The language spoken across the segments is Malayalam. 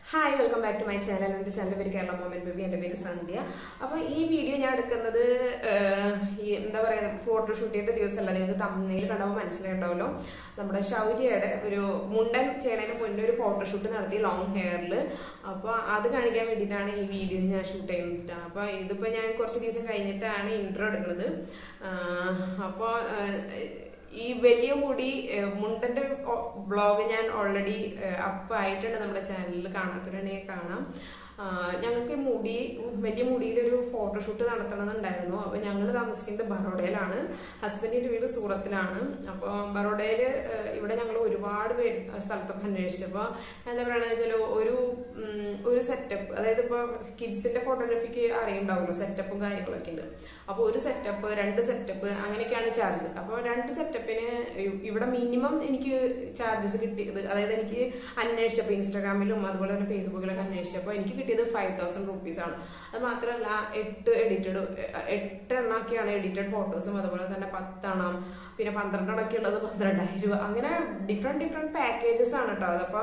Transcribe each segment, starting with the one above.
Hi welcome back to my channel എൻ്റെ ചാനൽ പേര് കേരള മോമൻ ബേബി എൻ്റെ പേര് സന്ധ്യ അപ്പോൾ ഈ വീഡിയോ ഞാൻ എടുക്കുന്നത് ആഹ്, ഈ എന്താ പറയുക ഫോട്ടോഷൂട്ട് ചെയ്ത ദിവസമല്ല നിങ്ങൾക്ക് തമ്മിൽ കണ്ടപ്പോൾ മനസ്സിലായിട്ടുണ്ടാവല്ലോ നമ്മുടെ ശൗര്യയുടെ ഒരു മുണ്ടൻ ചെയ്യണതിന് മുന്നേ ഒരു ഫോട്ടോഷൂട്ട് നടത്തി ലോങ് ഹെയറിൽ അപ്പോൾ അത് കാണിക്കാൻ വേണ്ടിയിട്ടാണ് ഈ വീഡിയോ ഞാൻ ഷൂട്ട് ചെയ്യുന്നത് അപ്പോൾ ഇതിപ്പോൾ ഞാൻ കുറച്ച് ദിവസം കഴിഞ്ഞിട്ടാണ് ഇൻട്രോ എടുക്കുന്നത് അപ്പോൾ ഈ വലിയ മുടി ഏഹ്, മുണ്ടന്റെ ബ്ലോഗ് ഞാൻ ഓൾറെഡി അപ്പ് ആയിട്ടുണ്ട് നമ്മുടെ ചാനലിൽ കാണാത്തവരുണ്ടെങ്കിൽ കാണാം ആഹ് ഞങ്ങൾക്ക് ഈ മുടി വലിയ മുടിയിലൊരു ഫോട്ടോഷൂട്ട് നടത്തണമെന്നുണ്ടായിരുന്നു അപ്പോൾ ഞങ്ങൾ താമസിക്കുന്നത് ബറോഡയിലാണ് ഹസ്ബൻഡിന്റെ വീട് സൂറത്തിലാണ് അപ്പോൾ ബറോഡയിൽ ഇവിടെ ഞങ്ങൾ ഒരുപാട് പേര് സ്ഥലത്തൊക്കെ അന്വേഷിച്ചപ്പോൾ എന്താ പറയുക വെച്ചാൽ ഒരു ഉം, ഒരു സെറ്റപ്പ് അതായത് ഇപ്പോൾ കിഡ്സിന്റെ ഫോട്ടോഗ്രാഫിക്ക് അറിയുണ്ടാവുമല്ലോ സെറ്റപ്പും കാര്യങ്ങളൊക്കെ ഉണ്ട് അപ്പോൾ ഒരു സെറ്റപ്പ് രണ്ട് സെറ്റപ്പ് അങ്ങനെയൊക്കെയാണ് ചാർജ് അപ്പോൾ രണ്ട് സെറ്റപ്പിന് ഇവിടെ മിനിമം എനിക്ക് ചാർജസ് കിട്ടിയത് അതായത് എനിക്ക് അന്വേഷിച്ചപ്പോൾ ഇൻസ്റ്റാഗ്രാമിലും അതുപോലെ തന്നെ ഫേസ്ബുക്കിലൊക്കെ അന്വേഷിച്ചപ്പോൾ എനിക്ക് കിട്ടിയത് ഫൈവ് തൗസൻഡ് റുപ്പീസ് ആണ് അത് മാത്രമല്ല എട്ട് എഡിറ്റഡ് എട്ട് എണ്ണമൊക്കെയാണ് എഡിറ്റഡ് ഫോട്ടോസും അതുപോലെ തന്നെ പത്തെണ്ണം പിന്നെ പന്ത്രണ്ടെണ്ണമൊക്കെ ഉള്ളത് പന്ത്രണ്ടായിരം രൂപ അങ്ങനെ ഡിഫറെന്റ് ഡിഫറെന്റ് പാക്കേജസ് ആണ് കേട്ടോ അതപ്പോൾ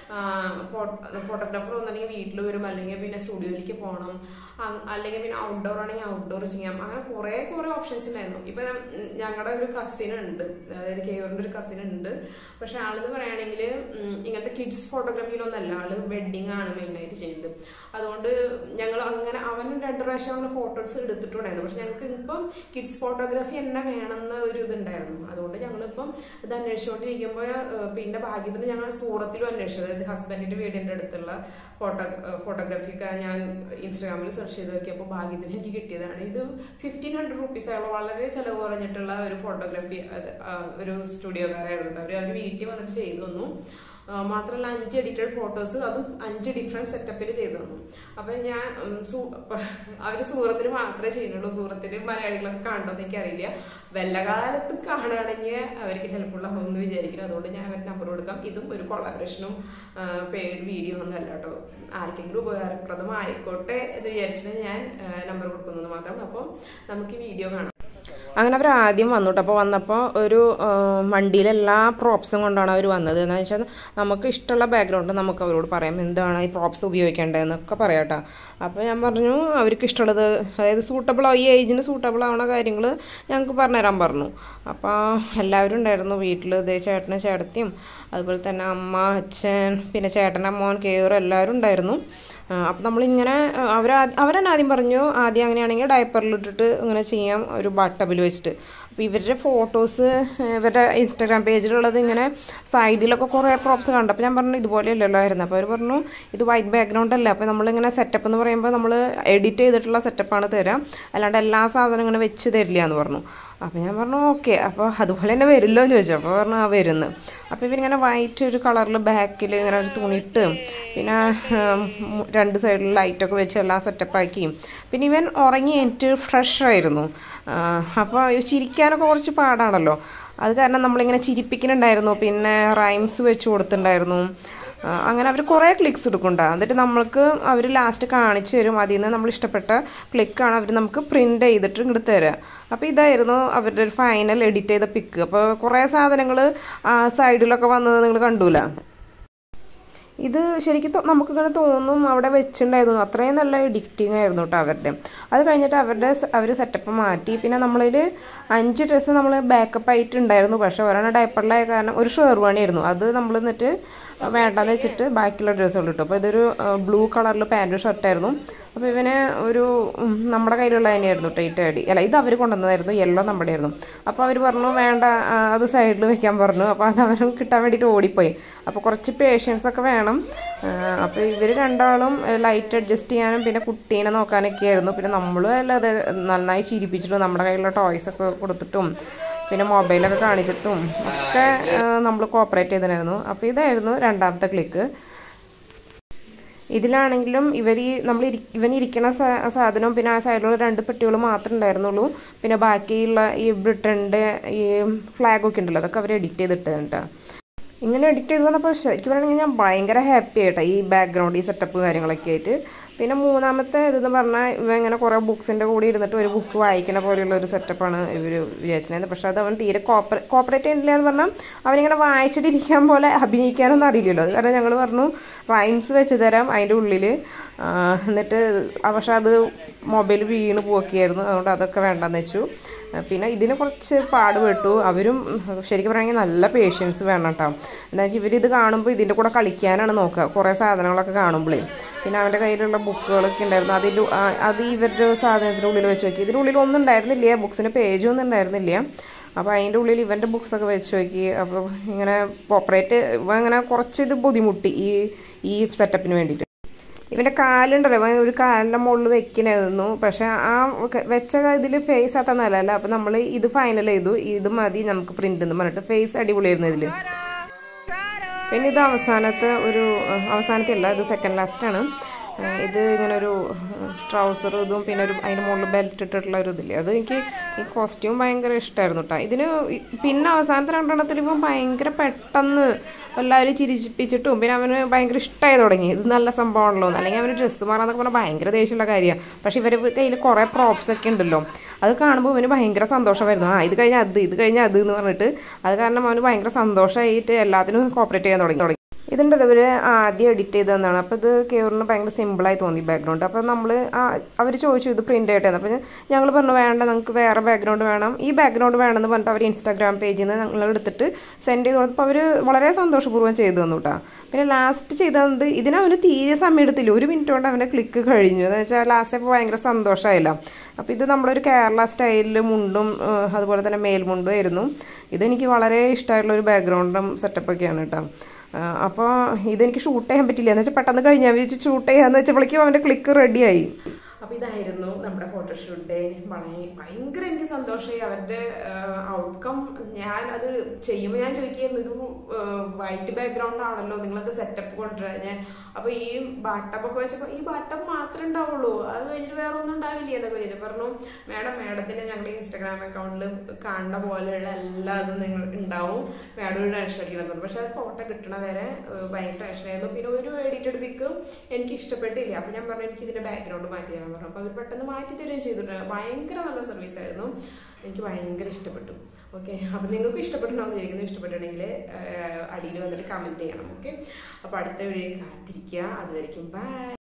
ഫോട്ടോഗ്രാഫർ ഒന്നുണ്ടെങ്കിൽ വീട്ടിൽ വരും അല്ലെങ്കിൽ പിന്നെ സ്റ്റുഡിയോയിലേക്ക് പോകണം അ- അല്ലെങ്കിൽ പിന്നെ ഔട്ട്ഡോർ ആണെങ്കിൽ ഔട്ട്ഡോർ ചെയ്യാം അങ്ങനെ കുറെ കുറെ ഓപ്ഷൻസ് ഉണ്ടായിരുന്നു ഇപ്പൊ ഞങ്ങളുടെ ഒരു കസിൻ ഉണ്ട് അതായത് കെയറിന്റെ ഒരു കസിൻ ഉണ്ട് പക്ഷെ ആളെന്ന് പറയുകയാണെങ്കിൽ ഇങ്ങനത്തെ കിഡ്സ് ഫോട്ടോഗ്രാഫിയിലൊന്നല്ല ആള് വെഡിങ് ആണ് മെയിനായിട്ട് ചെയ്യുന്നത് അതുകൊണ്ട് ഞങ്ങൾ അങ്ങനെ അവൻ രണ്ടു പ്രാവശ്യം അങ്ങനെ ഫോട്ടോസ് എടുത്തിട്ടുണ്ടായിരുന്നു പക്ഷെ ഞങ്ങൾക്ക് ഇപ്പം കിഡ്സ് ഫോട്ടോഗ്രാഫി തന്നെ വേണമെന്ന ഒരു ഇതുണ്ടായിരുന്നു അതുകൊണ്ട് ഞങ്ങളിപ്പം ഇത് അന്വേഷിച്ചുകൊണ്ടിരിക്കുമ്പോൾ പിന്നെ ഭാഗ്യത്തിന് ഞങ്ങൾ സൂറത്തിലും അന്വേഷിച്ചത് അതായത് ഹസ്ബൻഡിന്റെ വീടിന്റെ അടുത്തുള്ള ഫോട്ടോ ഫോട്ടോഗ്രാഫിക്ക് ഞാൻ ഇൻസ്റ്റാഗ്രാമിൽ സെർച്ച് ചെയ്ത് നോക്കിയപ്പോൾ ഭാഗ്യത്തിന് എനിക്ക് കിട്ടിയതാണ് ഇത് ഫിഫ്റ്റീൻ ഹൺഡ്രഡ് റുപ്പീസ് ആയുള്ള വളരെ ചിലവ് കുറഞ്ഞിട്ടുള്ള ഒരു ഫോട്ടോഗ്രാഫി ഒരു സ്റ്റുഡിയോക്കാരായിരുന്നു അവർ അവർ വീട്ടിൽ വന്നിട്ട് ചെയ്തു തന്നു ആ, മാത്രമല്ല അഞ്ച് എഡിറ്റഡ് ഫോട്ടോസ് അതും അഞ്ച് ഡിഫറെന്റ് സെറ്റപ്പിൽ ചെയ്തു തന്നു അപ്പൊ ഞാൻ ഉം, സൂ- അവര് സൂറത്തിൽ മാത്രമേ ചെയ്യുന്നുള്ളൂ സൂറത്തിൽ മലയാളികളൊക്കെ കാണുന്നത് എനിക്കറിയില്ല വല്ല കാലത്ത് കാണുകയാണെങ്കിൽ അവർക്ക് ഹെൽപ്ഫുൾ ആകും എന്ന് വിചാരിക്കുന്നു അതുകൊണ്ട് ഞാൻ അവരുടെ നമ്പർ കൊടുക്കാം ഇതും ഒരു കൊളാബറേഷനും പെയ്ഡ് വീഡിയോ ഒന്നും അല്ല കേട്ടോ ആർക്കെങ്കിലും ഉപകാരപ്രദമായിക്കോട്ടെ എന്ന് വിചാരിച്ചിട്ട് ഞാൻ നമ്പർ കൊടുക്കുന്നത് മാത്രം അപ്പോൾ നമുക്ക് ഈ വീഡിയോ കാണാം അങ്ങനെ അവർ ആദ്യം വന്നു കേട്ടോ അപ്പോൾ വന്നപ്പോൾ ഒരു വണ്ടിയിൽ എല്ലാ പ്രോപ്സും കൊണ്ടാണ് അവർ വന്നത് എന്ന് വെച്ചാൽ നമുക്ക് ഇഷ്ടമുള്ള ബാക്ക്ഗ്രൗണ്ട് നമുക്ക് അവരോട് പറയാം എന്താണ് ഈ പ്രോപ്സ് ഉപയോഗിക്കേണ്ടതെന്നൊക്കെ പറയാം കേട്ടോ അപ്പോൾ ഞാൻ പറഞ്ഞു അവർക്ക് ഇഷ്ടമുള്ളത് അതായത് സൂട്ടബിൾ ഈ ഏജിന് സൂട്ടബിൾ ആവണ കാര്യങ്ങൾ ഞങ്ങൾക്ക് പറഞ്ഞുതരാൻ പറഞ്ഞു അപ്പോൾ എല്ലാവരും ഉണ്ടായിരുന്നു വീട്ടിൽ ഇതേ ചേട്ടനും ചേട്ടത്തിയും അതുപോലെ തന്നെ അമ്മ അച്ഛൻ പിന്നെ ചേട്ടൻ്റെ മോൻ കെയർ എല്ലാവരും ഉണ്ടായിരുന്നു അപ്പം നമ്മളിങ്ങനെ അവർ അവരെന്നെ ആദ്യം പറഞ്ഞു ആദ്യം അങ്ങനെയാണെങ്കിൽ ഡയപ്പറിലിട്ടിട്ട് ഇങ്ങനെ ചെയ്യാം ഒരു ബട്ടബിൽ വെച്ചിട്ട് അപ്പോൾ ഇവരുടെ ഫോട്ടോസ് ഇവരുടെ ഇൻസ്റ്റാഗ്രാം പേജിലുള്ളത് ഇങ്ങനെ സൈഡിലൊക്കെ കുറേ പ്രോപ്സ് കണ്ടു അപ്പോൾ ഞാൻ പറഞ്ഞു ഇതുപോലെയല്ലല്ലോ ആയിരുന്നു അപ്പോൾ അവർ പറഞ്ഞു ഇത് വൈറ്റ് ബാക്ക്ഗ്രൗണ്ട് അല്ല അപ്പോൾ നമ്മളിങ്ങനെ സെറ്റപ്പ് എന്ന് പറയുമ്പോൾ നമ്മൾ എഡിറ്റ് ചെയ്തിട്ടുള്ള സെറ്റപ്പാണ് തരാം അല്ലാണ്ട് എല്ലാ സാധനവും ഇങ്ങനെ വെച്ച് തരില്ല എന്ന് പറഞ്ഞു അപ്പോൾ ഞാൻ പറഞ്ഞു ഓക്കെ അപ്പോൾ അതുപോലെ തന്നെ വരുമല്ലോ എന്ന് ചോദിച്ചു അപ്പോൾ പറഞ്ഞു ആ വരുന്നു അപ്പോൾ ഇവരിങ്ങനെ വൈറ്റ് ഒരു കളറിൽ ബാക്കിൽ ഇങ്ങനെ ഒരു തുണിയിട്ട് പിന്നെ ഉം, രണ്ട് സൈഡിൽ ലൈറ്റൊക്കെ വെച്ച് എല്ലാം സെറ്റപ്പാക്കി പിന്നെ ഇവൻ ഉറങ്ങി എനിക്ക് ഫ്രഷ് ആയിരുന്നു അപ്പോൾ ചിരിക്കാനൊക്കെ കുറച്ച് പാടാണല്ലോ അത് കാരണം നമ്മളിങ്ങനെ ചിരിപ്പിക്കുന്നുണ്ടായിരുന്നു പിന്നെ റൈംസ് വെച്ച് കൊടുത്തിട്ടുണ്ടായിരുന്നു ആ, അങ്ങനെ അവർ കുറേ ക്ലിക്സ് എടുക്കണ്ട എന്നിട്ട് നമ്മൾക്ക് അവർ ലാസ്റ്റ് കാണിച്ചു തരും അതിൽ നിന്ന് നമ്മൾ ഇഷ്ടപ്പെട്ട ക്ലിക്കാണ് അവർ നമുക്ക് പ്രിൻ്റ് ചെയ്തിട്ട് ഇങ്ങോട്ട് തരിക അപ്പോൾ ഇതായിരുന്നു അവരുടെ ഒരു ഫൈനൽ എഡിറ്റ് ചെയ്ത പിക്ക് അപ്പോൾ കുറേ സാധനങ്ങൾ സൈഡിലൊക്കെ വന്നത് നിങ്ങൾ കണ്ടൂല ഇത് ശരിക്കും തൊ- നമുക്കിങ്ങനെ തോന്നും അവിടെ വെച്ചിട്ടുണ്ടായിരുന്നു അത്രയും നല്ല എഡിറ്റിംഗ് ആയിരുന്നു കേട്ടോ അവരുടെ അത് കഴിഞ്ഞിട്ട് അവരുടെ അവർ സെറ്റപ്പ് മാറ്റി പിന്നെ നമ്മളിൽ അഞ്ച് ഡ്രസ്സ് നമ്മൾ ബാക്കപ്പ് ആയിട്ട് ഉണ്ടായിരുന്നു പക്ഷെ ഒരെണ്ണം ഡയപ്പറിലായ കാരണം ഒരു ഷെർവാണി ആയിരുന്നു അത് നമ്മൾ എന്നിട്ട് വേണ്ടാന്ന് വെച്ചിട്ട് ബാക്കിയുള്ള ഡ്രസ്സുകൾ ഇട്ടു അപ്പോൾ ഇതൊരു ബ്ലൂ കളറിൽ പാൻറ്റും ഷർട്ടായിരുന്നു അപ്പോൾ ഇവന് ഒരു ഉം, നമ്മുടെ കയ്യിലുള്ള തന്നെയായിരുന്നു ടൈറ്റ് അടി അല്ല ഇത് അവർ കൊണ്ടുവന്നതായിരുന്നു യെല്ലോ നമ്മുടെ ആയിരുന്നു അപ്പോൾ അവർ പറഞ്ഞു വേണ്ട ആ, അത് സൈഡിൽ വെക്കാൻ പറഞ്ഞു അപ്പോൾ അത് അവന് കിട്ടാൻ വേണ്ടിയിട്ട് ഓടിപ്പോയി അപ്പോൾ കുറച്ച് പേഷ്യൻസ് ഒക്കെ വേണം അപ്പോൾ ഇവർ രണ്ടാളും ലൈറ്റ് അഡ്ജസ്റ്റ് ചെയ്യാനും പിന്നെ കുട്ടീനെ നോക്കാനൊക്കെ ആയിരുന്നു പിന്നെ നമ്മളും അല്ല അത് നന്നായി ചിരിപ്പിച്ചിട്ടും നമ്മുടെ കയ്യിലുള്ള ടോയ്സ് ഒക്കെ കൊടുത്തിട്ടും പിന്നെ മൊബൈലൊക്കെ കാണിച്ചിട്ടും ഒക്കെ നമ്മൾ കോപ്പറേറ്റ് ചെയ്തിട്ടുണ്ടായിരുന്നു അപ്പോൾ ഇതായിരുന്നു രണ്ടാമത്തെ ക്ലിക്ക് ഇതിലാണെങ്കിലും ഇവർ ഈ നമ്മൾ ഇരി ഇവൻ ഇരിക്കണ സാ- സാധനവും പിന്നെ ആ സൈഡിലുള്ള രണ്ട് പെട്ടികൾ മാത്രമേ ഉണ്ടായിരുന്നുള്ളൂ പിന്നെ ബാക്കിയുള്ള ഈ ബ്രിട്ടൻ്റെ ഈ ഫ്ലാഗ് ഒക്കെ ഉണ്ടല്ലോ അതൊക്കെ അവർ എഡിറ്റ് ചെയ്തിട്ടുണ്ട് ഇങ്ങനെ എഡിറ്റ് ചെയ്ത് വന്നപ്പോൾ ശരിക്കും പറയുകയാണെങ്കിൽ ഞാൻ ഭയങ്കര ഹാപ്പി ആയിട്ടാ ഈ ബാക്ക്ഗ്രൗണ്ട് ഈ സെറ്റപ്പ് കാര്യങ്ങളൊക്കെ ആയിട്ട് പിന്നെ മൂന്നാമത്തെ ഇതെന്ന് പറഞ്ഞാൽ ഇവ ഇങ്ങനെ കുറേ ബുക്സിൻ്റെ കൂടെ ഇരുന്നിട്ട് ഒരു ബുക്ക് വായിക്കണ പോലെയുള്ള ഒരു സെറ്റപ്പാണ് ഇവർ വിചാരിച്ചിരുന്നത് പക്ഷെ അത് അവൻ തീരെ കോപ്പറേ കോപ്പറേറ്റ് ചെയ്യുന്നില്ല എന്ന് പറഞ്ഞാൽ അവനിങ്ങനെ വായിച്ചിട്ടിരിക്കാൻ പോലെ അഭിനയിക്കാനൊന്നും അറിയില്ലല്ലോ അത് കാരണം ഞങ്ങൾ പറഞ്ഞു റൈംസ് വെച്ച് തരാം അതിൻ്റെ ഉള്ളിൽ എന്നിട്ട് പക്ഷെ അത് മൊബൈൽ വീണ് പോക്കിയായിരുന്നു അതുകൊണ്ട് അതൊക്കെ വേണ്ടെന്ന് വെച്ചു പിന്നെ ഇതിന് കുറച്ച് പാടുപെട്ടു അവരും ശരിക്കും പറയുകയാണെങ്കിൽ നല്ല പേഷ്യൻസ് വേണം കേട്ടോ എന്താ വെച്ചാൽ ഇവരിത് കാണുമ്പോൾ ഇതിൻ്റെ കൂടെ കളിക്കാനാണ് നോക്കുക കുറേ സാധനങ്ങളൊക്കെ കാണുമ്പോഴേ പിന്നെ അവൻ്റെ കയ്യിലുള്ള ബുക്കുകളൊക്കെ ഉണ്ടായിരുന്നു അതിൻ്റെ ആ- അത് ഇവരുടെ സാധനത്തിൻ്റെ ഉള്ളിൽ വെച്ച് നോക്കി ഇതിൻ്റെ ഉള്ളിൽ ഒന്നും ഉണ്ടായിരുന്നില്ല ബുക്സിന് പേജും ഒന്നും ഉണ്ടായിരുന്നില്ല അപ്പോൾ അതിൻ്റെ ഉള്ളിൽ ഇവൻ്റെ ബുക്സൊക്കെ വെച്ച് നോക്കി അപ്പോൾ ഇങ്ങനെ ഓപ്പറേറ്റ് ഇവ ഇങ്ങനെ കുറച്ച് ഇത് ബുദ്ധിമുട്ടി ഈ ഈ സെറ്റപ്പിന് വേണ്ടിയിട്ട് ഇവന്റെ കാലുണ്ടല്ലോ ഇവൻ ഒരു കാലിന്റെ മുകളിൽ വെക്കണായിരുന്നു പക്ഷെ ആ ക- വെച്ച ഇതിൽ ഫേസ് അത്ര നല്ലതല്ല അപ്പൊ നമ്മൾ ഇത് ഫൈനൽ ചെയ്തു ഇത് മതി നമുക്ക് പ്രിന്റ് എന്ന് പറഞ്ഞിട്ട് ഫേസ് അടിപൊളിയായിരുന്നു ഇതില് പിന്നെ ഇത് അവസാനത്തെ ഒരു അഹ് അവസാനത്തെ അല്ല ഇത് സെക്കൻഡ് ലാസ്റ്റ് ആണ് ഏഹ് ഇത് ഇങ്ങനെ ഒരു ട്രൗസർ ഇതും പിന്നെ ഒരു അതിൻ്റെ മുകളിൽ ബെൽറ്റ് ഇട്ടിട്ടുള്ള ഒരു ഇതില്ലേ അത് എനിക്ക് ഈ കോസ്റ്റ്യൂം ഭയങ്കര ഇഷ്ടമായിരുന്നു കേട്ടോ ഇതിന് ഈ- പിന്നെ അവസാനത്തെ രണ്ടെണ്ണത്തിൽ ഇപ്പം ഭയങ്കര പെട്ടെന്ന് എല്ലാവരും ചിരിപ്പിച്ചിട്ടും പിന്നെ അവന് ഭയങ്കര ഇഷ്ടമായി തുടങ്ങി ഇത് നല്ല സംഭവമാണല്ലോ എന്ന്. അല്ലെങ്കിൽ അവന് ഡ്രസ്സ് മാറാന്നൊക്കെ പറഞ്ഞാൽ ഭയങ്കര ദേഷ്യമുള്ള കാര്യമാണ് പക്ഷെ ഇവർ കയ്യിൽ കുറേ പ്രോപ്സ് ഒക്കെ ഉണ്ടല്ലോ അത് കാണുമ്പോൾ അവന് ഭയങ്കര സന്തോഷമായിരുന്നു ആ ഇത് കഴിഞ്ഞാൽ അത് ഇത് കഴിഞ്ഞാൽ അത് എന്ന് പറഞ്ഞിട്ട് അത് കാരണം അവന് ഭയങ്കര സന്തോഷമായിട്ട് എല്ലാത്തിനും കോപ്പറേറ്റ് ചെയ്യാൻ തുടങ്ങി തുടങ്ങി ഇതുണ്ടല്ലോ ഇവര് ആദ്യം എഡിറ്റ് ചെയ്തതെന്നാണ് അപ്പോൾ ഇത് കേറിന് ഭയങ്കര സിമ്പിളായി തോന്നി ബാക്ക്ഗ്രൗണ്ട് അപ്പോൾ നമ്മൾ അവർ ചോദിച്ചു ഇത് പ്രിന്റ് ആയിട്ട് അപ്പോൾ ഞങ്ങൾ പറഞ്ഞു വേണ്ട നമുക്ക് വേറെ ബാക്ക്ഗ്രൗണ്ട് വേണം ഈ ബാക്ക്ഗ്രൗണ്ട് വേണമെന്ന് പറഞ്ഞിട്ട് അവർ ഇൻസ്റ്റാഗ്രാം പേജിൽ നിന്ന് ഞങ്ങൾ എടുത്തിട്ട് സെൻഡ് ചെയ്ത് കൊടുത്തപ്പോൾ അവർ വളരെ സന്തോഷപൂർവ്വം ചെയ്തു തന്നു കേട്ടോ പിന്നെ ലാസ്റ്റ് ചെയ്തത് ഇതിന് അവന് തീരെ സമയം എടുത്തില്ല ഒരു മിനിറ്റ് കൊണ്ട് അവൻ്റെ ക്ലിക്ക് കഴിഞ്ഞു എന്ന് വെച്ചാൽ ലാസ്റ്റ് അപ്പോൾ ഭയങ്കര സന്തോഷമായില്ല അപ്പോൾ ഇത് നമ്മളൊരു കേരള സ്റ്റൈലിൽ മുണ്ടും ഏഹ്, അതുപോലെ തന്നെ മേൽമുണ്ടും ആയിരുന്നു ഇതെനിക്ക് വളരെ ഇഷ്ടമായിട്ടുള്ള ഒരു ബാക്ക്ഗ്രൗണ്ടും സെറ്റപ്പൊക്കെയാണ് കേട്ടോ അപ്പോൾ ഇതെനിക്ക് ഷൂട്ട് ചെയ്യാൻ പറ്റില്ല എന്ന് വെച്ചാൽ പെട്ടെന്ന് കഴിഞ്ഞാൽ വെച്ച് ഷൂട്ട് ചെയ്യാന്ന് വെച്ചപ്പോഴേക്കും അവൻ്റെ ക്ലിക്ക് റെഡിയായി അപ്പൊ ഇതായിരുന്നു നമ്മുടെ ഫോട്ടോഷൂട്ട് ഡേ വളരെ ഭയങ്കര എനിക്ക് സന്തോഷമായി അവരുടെ ഔട്ട്കം ഞാൻ അത് ചെയ്യുമ്പോൾ ഞാൻ ചോദിക്കുന്നു ഇത് വൈറ്റ് ബാക്ക്ഗ്രൗണ്ട് ആണല്ലോ നിങ്ങളത് സെറ്റപ്പ് കൊണ്ടുവരാൻ അപ്പൊ ഈ ബാട്ടപ്പ് ഒക്കെ വെച്ചപ്പോ ഈ ബാട്ടപ്പ് മാത്രമേ ഉണ്ടാവുള്ളൂ അത് കഴിഞ്ഞിട്ട് വേറെ ഒന്നും ഉണ്ടാവില്ല എന്നൊക്കെ ചോദിച്ചു പറഞ്ഞു മാഡം മാഡത്തിന് ഞങ്ങളുടെ ഇൻസ്റ്റാഗ്രാം അക്കൗണ്ടിൽ കാണുന്ന പോലെയുള്ള എല്ലാ ഇതും നിങ്ങൾ ഉണ്ടാവും മാഡം ഒരു ടെൻഷൻ അടിക്കണം പക്ഷെ അത് ഫോട്ടോ കിട്ടണ വരെ ഏഹ്, ഭയങ്കര ടെൻഷനായിരുന്നു പിന്നെ ഒരു എഡിറ്റഡ് പിക്ക് എനിക്ക് ഇഷ്ടപ്പെട്ടില്ല അപ്പൊ ഞാൻ പറഞ്ഞു എനിക്ക് ഇതിന്റെ ബാക്ക്ഗ്രൗണ്ട് മാറ്റി തരാൻ പറഞ്ഞു അപ്പൊ അവർ പെട്ടെന്ന് മാറ്റി തരുകയും ചെയ്തിട്ടുണ്ട് ഭയങ്കര നല്ല സർവീസ് ആയിരുന്നു എനിക്ക് ഭയങ്കര ഇഷ്ടപ്പെട്ടു ഓക്കെ അപ്പൊ നിങ്ങൾക്ക് ഇഷ്ടപ്പെട്ടുണ്ടാവും വിചാരിക്കുന്നു ഇഷ്ടപ്പെട്ടിട്ടുണ്ടെങ്കിൽ അടിയിൽ വന്നിട്ട് കമന്റ് ചെയ്യണം ഓക്കെ അപ്പൊ അടുത്ത വീഡിയോ കാത്തിരിക്കുക അതുവരെയും ബൈ